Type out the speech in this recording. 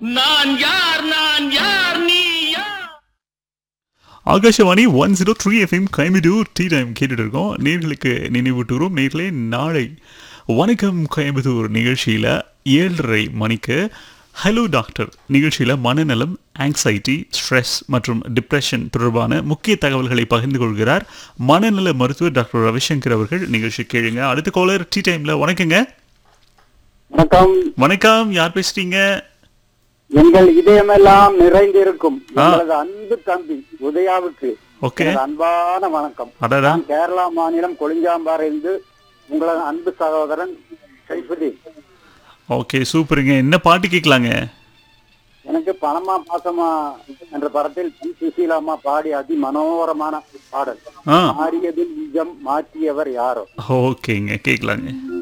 நான் யார் நான் யார் நீ யார் Akashvani one zero three FM Coimbatore tea time கேட்டுட்டு இருக்கோம் நேர்களுக்கு நினைவூட்டுகிறோம் நேர்களே நாளை வணக்கம் கோயம்புத்தூர் நிகழ்ச்சியில் ஏழரை மணிக்கு ஹலோ டாக்டர் நிகழ்ச்சியில் மனநலம் ஆங்ஸைட்டி ஸ்ட்ரெஸ் மற்றும் டிப்ரெஷன் தொடர்பான முக்கிய தகவல்களை பகிர்ந்து கொள்கிறார் மனநல மருத்துவர் டாக்டர் ரவிசங்கர் அவர்கள் நிகழ்ச்சி கேளுங்க அடுத்த காலர் டீ டைமில் வணக்கங்க வணக்கம் வணக்கம் யார் பேசுறீங்க எங்கள் இதயமெல்லாம் நிறைந்திருக்கும் எங்களது அன்பு தம்பி உதயாவுக்கு ஓகே எனது அன்பான வணக்கம் அடடா நான் கேரளா மாநிலம் கொளிஞ்சாம்பாறையிலிருந்து உங்களது அன்பு சகோதரன் சைஃபுதீன் ஓகே சூப்பருங்க என்ன பாட்டு கேட்கலாங்க எனக்கு பணமா பாசமா என்ற படத்தில் பி சுசீலாமா பாடி அதி மனோகரமான பாடல் ஆ மாறியதில் நிஜம் மாற்றியவர் யாரோ ஓகேங்க கேட்கலாங்க